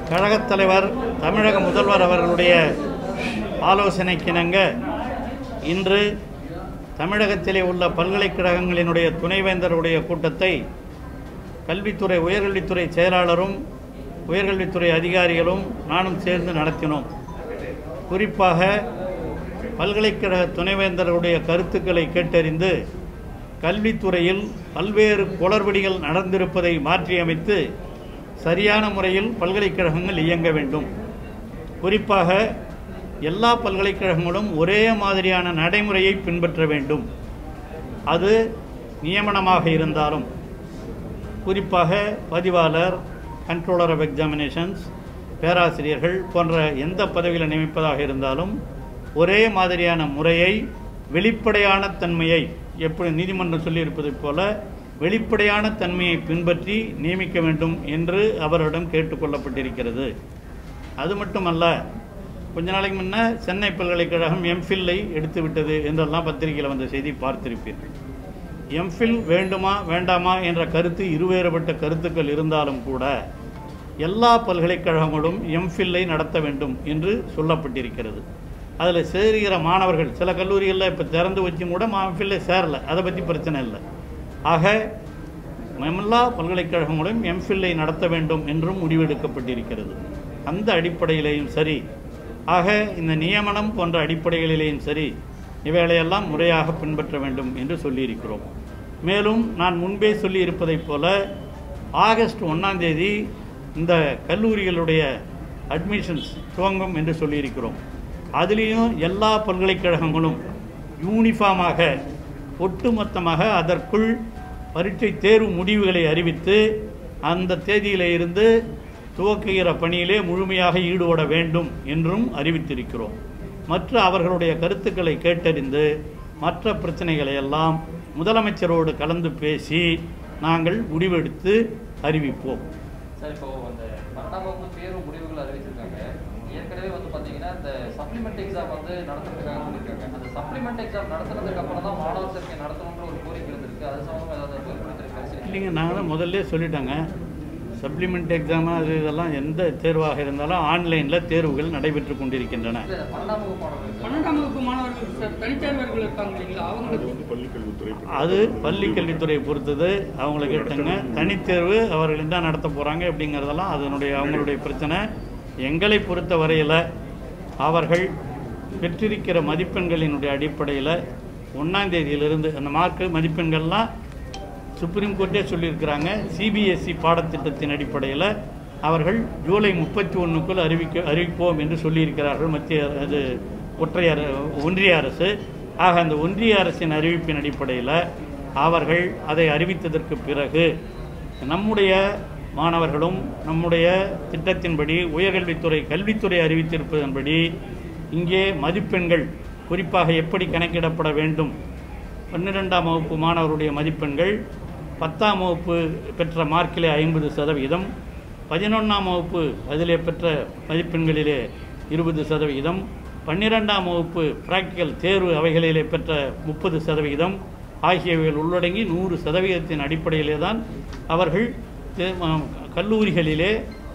கழகத் தலைவர் தமிழக முதல்வர் அவர்களுடைய ஆலோசனைக்கிணங்க இன்று தமிழகத்திலே உள்ள பல்கலைக்கழகங்களினுடைய துணைவேந்தருடைய கூட்டத்தை கல்வித்துறை உயர்கல்வித்துறை செயலாளரும் உயர்கல்வித்துறை அதிகாரிகளும் நானும் சேர்ந்து நடத்தினோம் குறிப்பாக பல்கலைக்கழக துணைவேந்தருடைய கருத்துக்களை கேட்டறிந்து கல்வித்துறையில் பல்வேறு குளறுபடிகள் நடந்திருப்பதை மாற்றியமைத்து சரியான முறையில் பல்கலைக்கழகங்கள் இயங்க வேண்டும் குறிப்பாக எல்லா பல்கலைக்கழகங்களும் ஒரே மாதிரியான நடைமுறையை பின்பற்ற வேண்டும் அது நியமனமாக இருந்தாலும் குறிப்பாக பதிவாளர் கண்ட்ரோலர் ஆஃப் எக்ஸாமினேஷன்ஸ் பேராசிரியர்கள் போன்ற எந்த பதவியில் நியமிப்பதாக இருந்தாலும் ஒரே மாதிரியான முறையை வெளிப்படையான தன்மையை எப்படி நீதிமன்றம் சொல்லியிருப்பதைப் போல வெளிப்படையான தன்மையை பின்பற்றி நியமிக்க வேண்டும் என்று அவரிடம் கேட்டுக்கொள்ளப்பட்டிருக்கிறது அது மட்டுமல்ல கொஞ்ச நாளைக்கு முன்ன சென்னை பல்கலைக்கழகம் எம்ஃபில்லை எடுத்து விட்டது என்றெல்லாம் பத்திரிகையில் வந்த செய்தி பார்த்திருப்பீர்கள் எம்ஃபில் வேண்டுமா வேண்டாமா என்ற கருத்து இருவேறுபட்ட கருத்துக்கள் இருந்தாலும் கூட எல்லா பல்கலைக்கழகங்களும் எம்ஃபில்லை நடத்த வேண்டும் என்று சொல்லப்பட்டிருக்கிறது அதில் சேருகிற மாணவர்கள் சில கல்லூரிகளில் இப்போ திறந்து வச்சும் கூட எம்ஃபில்லை சேரலை அதை பற்றி பிரச்சனை இல்லை ஆக எல்லா பல்கலைக்கழகங்களும் எம்ஃபில்லை நடத்த வேண்டும் என்றும் முடிவெடுக்கப்பட்டிருக்கிறது அந்த அடிப்படையிலேயும் சரி ஆக இந்த நியமனம் போன்ற அடிப்படைகளிலேயும் சரி இவைகளையெல்லாம் முறையாக பின்பற்ற வேண்டும் என்று சொல்லியிருக்கிறோம் மேலும் நான் முன்பே சொல்லியிருப்பதைப் போல ஆகஸ்ட் ஒன்றாம் தேதி இந்த கல்லூரிகளுடைய அட்மிஷன்ஸ் துவங்கும் என்று சொல்லியிருக்கிறோம் அதுலேயும் எல்லா பல்கலைக்கழகங்களும் யூனிஃபார்மாக ஒட்டுமொத்தமாக அதற்குள் பரீட்சை தேர்வு முடிவுகளை அறிவித்து அந்த தேதியில இருந்து துவக்குகிற பணியிலே முழுமையாக ஈடுபட வேண்டும் என்றும் அறிவித்திருக்கிறோம் மற்ற அவர்களுடைய கருத்துக்களை கேட்டறிந்து மற்ற பிரச்சனைகளை எல்லாம் முதலமைச்சரோடு கலந்து பேசி நாங்கள் முடிவெடுத்து அறிவிப்போம் சார் இப்போ அந்த பன்னெண்டாம் வகுப்பு தேர்வு முடிவுகள் அறிவிச்சிருக்காங்க ஏற்கனவே வந்து பாத்தீங்கன்னா இந்த சப்ளிமெண்ட் எக்ஸாம் வந்து நடத்துறதுக்காக சொல்லியிருக்காங்க அந்த சப்ளிமெண்ட் எக்ஸாம் நடத்துனதுக்கு அப்புறம் தான் மாணவர் சேர்க்கை நடத்தணுன்ற ஒரு கோரிக்கை இருந்திருக்கு அது சம்பந்தமா ஏதாவது உயர்கல்வித்துறை பரிசீலனை இல்லைங்க நாங்களும் முதல்ல சொல்லிட்டோங்க சப்ளிமெண்ட் எக்ஸாமு அது இதெல்லாம் எந்த தேர்வாக இருந்தாலும் ஆன்லைனில் தேர்வுகள் நடைபெற்று கொண்டிருக்கின்றன இல்ல, பன்னெண்டாம் வகுப்பு மாணவர்கள் பன்னெண்டாம் வகுப்பு மாணவர்கள் சார் தனித்தேர்வர்கள் இருக்காங்க இல்லைங்களா அவங்களுக்கு அது பள்ளி கல்வித்துறையை பொறுத்தது அவங்கள கேட்டுங்க தனித்தேர்வு அவர்கள் என்ன நடத்த போகிறாங்க அப்படிங்கிறதெல்லாம் அதனுடைய அவங்களுடைய பிரச்சனை எங்களை பொறுத்த வரையில் அவர்கள் பெற்றிருக்கிற மதிப்பெண்களினுடைய அடிப்படையில் ஒன்றாம் தேதியிலிருந்து அந்த மார்க்கு மதிப்பெண்கள்லாம் சுப்ரீம் கோர்ட்டே சொல்லியிருக்கிறாங்க சிபிஎஸ்இ பாடத்திட்டத்தின் அடிப்படையில் அவர்கள் ஜூலை முப்பத்தி ஒன்றுக்குள் அறிவிக்க அறிவிப்போம் என்று சொல்லியிருக்கிறார்கள் மத்திய அது ஒற்றைய அர- ஒன்றிய அரசு ஆக அந்த ஒன்றிய அரசின் அறிவிப்பின் அடிப்படையில் அவர்கள் அதை அறிவித்ததற்கு பிறகு நம்முடைய மாணவர்களும் நம்முடைய திட்டத்தின்படி உயர்கல்வித்துறை கல்வித்துறை அறிவித்திருப்பதன்படி இங்கே மதிப்பெண்கள் குறிப்பாக எப்படி கணக்கிடப்பட வேண்டும் பன்னிரெண்டாம் வகுப்பு மாணவருடைய மதிப்பெண்கள் பத்தாம் வகுப்பு பெற்ற மார்க்கிலே ஐம்பது சதவீதம் பதினொன்றாம் வகுப்பு அதிலே பெற்ற மதிப்பெண்களிலே இருபது சதவீதம் பன்னிரெண்டாம் வகுப்பு பிராக்டிக்கல் தேர்வு அவைகளிலே பெற்ற முப்பது சதவீதம் ஆகியவைகள் உள்ளடங்கி நூறு சதவீதத்தின் அடிப்படையிலே தான் அவர்கள் தே- ம- கல்லூரிகளிலே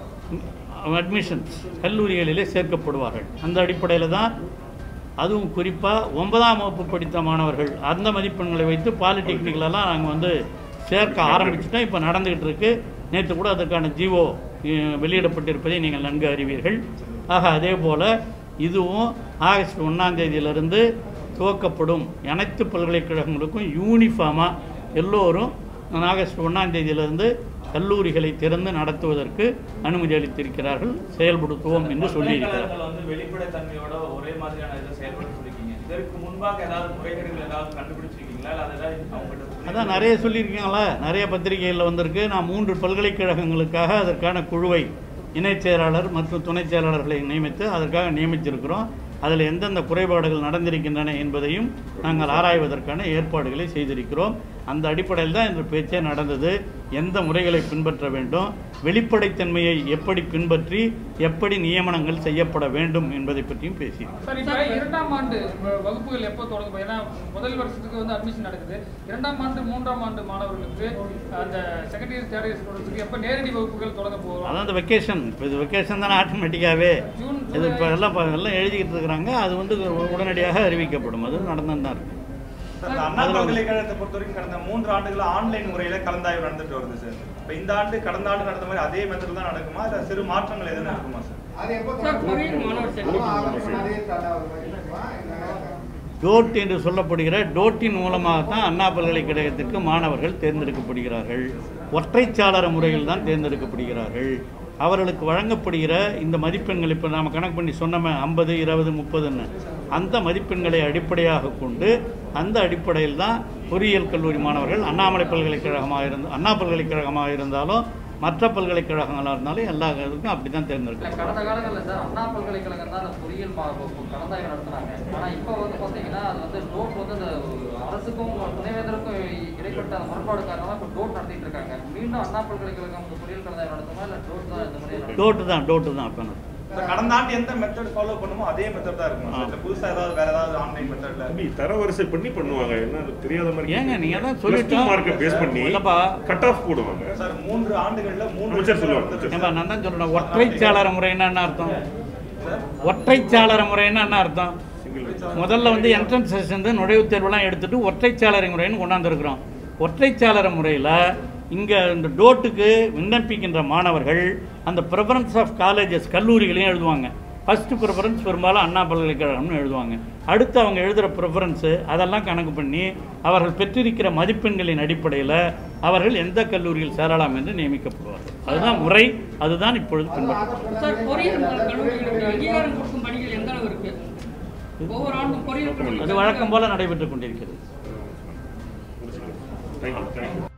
அட்மிஷன்ஸ் கல்லூரிகளிலே சேர்க்கப்படுவார்கள் அந்த அடிப்படையில் தான் அதுவும் குறிப்பாக ஒன்பதாம் வகுப்பு படித்த மாணவர்கள் அந்த மதிப்பெண்களை வைத்து பாலிடெக்னிக்லலாம் நாங்கள் வந்து சேர்க்க ஆரம்பிச்சிட்டோம் இப்போ நடந்துகிட்டு இருக்கு நேற்று கூட அதற்கான ஜிஓ வெளியிடப்பட்டிருப்பதை நீங்கள் நன்கு அறிவீர்கள் ஆக அதே போல் இதுவும் ஆகஸ்ட் ஒன்றாம் தேதியிலிருந்து துவக்கப்படும் அனைத்து பல்கலைக்கழகங்களுக்கும் யூனிஃபார்மாக எல்லோரும் ஆகஸ்ட் ஒன்றாம் தேதியிலிருந்து கல்லூரிகளை திறந்து நடத்துவதற்கு அனுமதி அளித்திருக்கிறார்கள் செயல்படுத்துவோம் என்று சொல்லியிருக்கிறார் பல்கலைக்கழகங்கள் வந்து வெளிப்படைத்தன்மையோட ஒரே மாதிரியான இதை செயல்பட சொல்லிருக்கீங்க இதற்கு முன்பாக ஏதாவது முறைகேடுகள் ஏதாவது கண்டுபிடிச்சிருக்கீங்களா இல்ல அதை ஏதாவது அவங்ககிட்ட அதான் நிறைய சொல்லியிருக்கீங்களா நிறைய பத்திரிகைகளில் வந்திருக்கு நான் மூன்று பல்கலைக்கழகங்களுக்காக அதற்கான குழுவை இணைச் செயலாளர் மற்றும் துணைச் செயலாளர்களை நியமித்து அதற்காக நியமித்திருக்கிறோம் அதில் எந்தெந்த குறைபாடுகள் நடந்திருக்கின்றன என்பதையும் நாங்கள் ஆராய்வதற்கான ஏற்பாடுகளை செய்திருக்கிறோம் அந்த அடிப்படையில் தான் இந்த பேச்சே நடந்தது எந்த முறைகளை பின்பற்ற வேண்டும் வெளிப்படைத்தன்மையை எப்படி பின்பற்றி எப்படி நியமனங்கள் செய்யப்பட வேண்டும் என்பதை பற்றியும் பேசினோம் சார் இப்போ இரண்டாம் ஆண்டு வ- வகுப்புகள் எப்போ தொடங்கும் ஏன்னா முதல் வருஷத்துக்கு வந்து அட்மிஷன் நடக்குது இரண்டாம் ஆண்டு மூன்றாம் ஆண்டு மாணவர்களுக்கு அந்த செகண்ட் இயர் தேர்ட் இயர் ஸ்டூடெண்ட்ஸுக்கு எப்போ நேரடி வகுப்புகள் தொடங்க போகிறோம் அதான் இந்த வெக்கேஷன் இப்போ இது வெக்கேஷன் தானே ஆட்டோமேட்டிக்காகவே ஜூன், இது இப்போ எல்லாம் இப்போ எல்லாம் எழுதிக்கிட்டு இருக்கிறாங்க அது வந்து உடனடியாக அறிவிக்கப்படும் அது நடந்துன்னு தான் இருக்கு சார், இந்த அண்ணா பல்கலைக்கழகத்தை பொறுத்த வரைக்கும் கடந்த மூன்று ஆண்டுகளா ஆன்லைன் முறையில கலந்தாய்வு நடந்துட்டு வருது சார் இப்ப இந்த ஆண்டு கடந்த ஆண்டு நடந்த மாதிரி அதே மெத்தட் தான் நடக்குமா இல்ல சிறு மாற்றங்கள் எதுவும் இருக்குமா சார் சார் பொறியியல் மாணவர் சேர்க்கை டோட் என்று சொல்லப்படுகிற டோட்டின் மூலமாகத்தான் அண்ணா பல்கலைக்கழகத்திற்கு மாணவர்கள் தேர்ந்தெடுக்கப்படுகிறார்கள் ஒற்றைச்சாளர முறையில் தான் தேர்ந்தெடுக்கப்படுகிறார்கள் அவர்களுக்கு வழங்கப்படுகிற இந்த மதிப்பெண்கள் இப்போ நாம் கணக்கு பண்ணி சொன்னோமே ஐம்பது இருபது முப்பதுன்னு அந்த மதிப்பெண்களை அடிப்படையாக கொண்டு அந்த அடிப்படையில் தான் பொறியியல் கல்லூரி மாணவர்கள் அண்ணாமலை பல்கலைக்கழகமாக இருந்த அண்ணா பல்கலைக்கழகமாக இருந்தாலும் மற்ற பல்கலைக்கழகங்களாக இருந்தாலும் எல்லா இதுக்கும் அப்படி தான் இல்ல தேர்ந்தெடுக்கும் கடந்த காலங்களில் சார் அண்ணா பல்கலைக்கழகம் தான் அந்த பொறியியல் மா- வகுப்பு கலந்தாய்வு நடத்துனாங்க ஆனா இப்போ வந்து பாத்தீங்கன்னா அது வந்து டோட் வந்து அந்த அரசுக்கும் துணைவேந்தருக்கும் இடைப்பட்ட அந்த முரண்பாடு காரணமா இப்போ டோட் நடத்திட்டு இருக்காங்க மீண்டும் அண்ணா பல்கலைக்கழகம் இந்த பொறியியல் கலந்தாய்வு நடத்துமா இல்ல டோட் தான் இந்த முறையை டோட்டு தான் டோட்டு தான் இப்போ இந்த கடந்த ஆண்டு எந்த மெத்தட் ஃபாலோ பண்ணுமோ அதே மெத்தட் தான் இருக்குமா சார் இல்ல புதுசா ஏதாவது வேற ஏதாவது ஆன்லைன் மெத்தட்ல தம்பி தரவரிசை பண்ணி பண்ணுவாங்க என்ன அது தெரியாத மாதிரி ஏங்க நீங்க தான் Plus two சொல்லிட்டோம் மார்க்கை பேஸ் பண்ணி இல்லப்பா கட் ஆஃப் போடுவாங்க சார் மூன்று ஆண்டுகள்ல மூன்று அமைச்சர் சொல்லுவாங்க, அமைச்சர். ஏன்பா நான் தான் சொல்றேன் ஒற்றைச்சாளர முறைன்னா என்ன அர்த்தம் ஒற்றைச்சாளர முறைன்னா என்ன அர்த்தம் முதல்ல வந்து என்ட்ரன்ஸ் செஷன் நுழைவுத் தேர்வுலாம் எடுத்துட்டு ஒற்றைச்சாளர முறைன்னு கொண்டாந்துருக்குறோம் ஒற்றைச்சாளர முறையில் இங்கே இந்த டோட்டுக்கு விண்ணப்பிக்கின்ற மாணவர்கள் அந்த ப்ரிஃபரன்ஸ் ஆஃப் காலேஜஸ் கல்லூரிகளையும் எழுதுவாங்க ஃபஸ்ட்டு ப்ரிஃபரன்ஸ் பெரும்பாலும் அண்ணா பல்கலைக்கழகம்னு எழுதுவாங்க அடுத்து அவங்க எழுதுகிற ப்ரிஃபரன்ஸு அதெல்லாம் கணக்கு பண்ணி அவர்கள் பெற்றிருக்கிற மதிப்பெண்களின் அடிப்படையில் அவர்கள் எந்த கல்லூரியில் சேரலாம் என்று நியமிக்கப்படுவார்கள் அதுதான் முறை அதுதான் இப்பொழுது பின்பற்றப்படுகிறது சார் பொறியியல் கல்லூரிகளுக்கு அங்கீகாரம் கொடுக்கும் பணிகள் எந்த அளவு இருக்கு ஒவ்வொரு ஆண்டும் பொறியியல் அது வழக்கம் போல நடைபெற்றுக் கொண்டிருக்கிறது தேங்க்யூ தேங்க்யூ